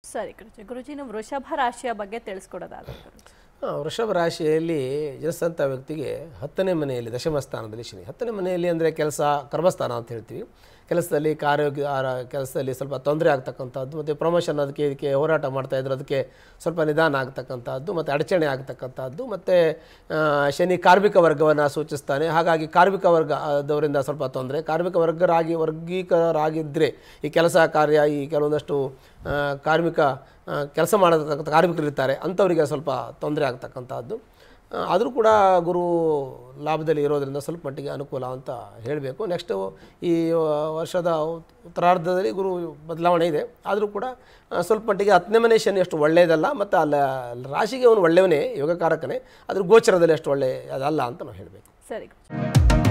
ಸರಿ ಗುರುಜಿ ಗುರುಜಿ ನೀವು ವೃಷಭ ರಾಶಿಯ ಬಗ್ಗೆ ತಿಳಿಸ್ಕೊಡೋದಾದ್ರೆ ಗುರುಜಿ ಆ, ವೃಷಭ ರಾಶಿಯಲ್ಲಿ ಜನಿಸಿದಂಥ ವ್ಯಕ್ತಿಗೆ ಹತ್ತನೇ ಮನೆಯಲ್ಲಿ ದಶಮ ಸ್ಥಾನದಲ್ಲಿ ಶನಿ ಹತ್ತನೇ ಮನೆಯಲ್ಲಿ ಅಂದರೆ ಕೆಲಸ ಕರ್ಮಸ್ಥಾನ ಅಂತ ಹೇಳ್ತೀವಿ ಕೆಲಸದಲ್ಲಿ ಕಾರ್ಯ ಆರ- ಕೆಲಸದಲ್ಲಿ ಸ್ವಲ್ಪ ತೊಂದರೆ ಆಗ್ತಕ್ಕಂಥದ್ದು ಮತ್ತು ಪ್ರಮೋಷನ್ ಅದಕ್ಕೆ ಇದಕ್ಕೆ ಹೋರಾಟ ಮಾಡ್ತಾ ಇದ್ರು ಅದಕ್ಕೆ ಸ್ವಲ್ಪ ನಿಧಾನ ಆಗ್ತಕ್ಕಂಥದ್ದು ಮತ್ತು ಅಡಚಣೆ ಆಗ್ತಕ್ಕಂಥದ್ದು ಮತ್ತು ಶನಿ ಕಾರ್ಮಿಕ ವರ್ಗವನ್ನು ಸೂಚಿಸ್ತಾನೆ ಹಾಗಾಗಿ ಕಾರ್ಮಿಕ ವರ್ಗ ಆದವರಿಂದ ಸ್ವಲ್ಪ ತೊಂದರೆ ಕಾರ್ಮಿಕ ವರ್ಗರಾಗಿ ವರ್ಗೀಕರಾಗಿದ್ದರೆ ಈ ಕೆಲಸ ಕಾರ್ಯ ಈ ಕೆಲವೊಂದಷ್ಟು ಆ, ಕಾರ್ಮಿಕ ಕೆಲಸ ಮಾಡತಕ್ಕಂಥ ಕಾರ್ಮಿಕರಿರ್ತಾರೆ ಅಂಥವರಿಗೆ ಸ್ವಲ್ಪ ತೊಂದರೆ ಆಗ್ತಕ್ಕಂಥದ್ದು ಆ, ಆದರೂ ಕೂಡ ಗುರು ಲಾಭದಲ್ಲಿ ಇರೋದರಿಂದ ಸ್ವಲ್ಪ ಮಟ್ಟಿಗೆ ಅನುಕೂಲ ಅಂತ ಹೇಳಬೇಕು ನೆಕ್ಸ್ಟು ಈ ವರ್ಷದ ಉತ್ತರಾರ್ಧದಲ್ಲಿ ಗುರು ಬದಲಾವಣೆ ಇದೆ ಆದರೂ ಕೂಡ ಆ, ಸ್ವಲ್ಪ ಮಟ್ಟಿಗೆ ಹತ್ತನೇ ಮನೆ ಶನಿ ಅಷ್ಟು ಒಳ್ಳೆಯದಲ್ಲ ಮತ್ತು ಅಲ್ಲ ರಾಶಿಗೆ ಅವನು ಒಳ್ಳೆಯವನೇ ಯೋಗಕಾರಕನೇ ಅದ್ರ ಗೋಚರದಲ್ಲಿ ಅಷ್ಟು ಒಳ್ಳೆಯ ಅದಲ್ಲ ಅಂತ ನಾವು ಹೇಳಬೇಕು ಸರಿ ಗುರುಜಿ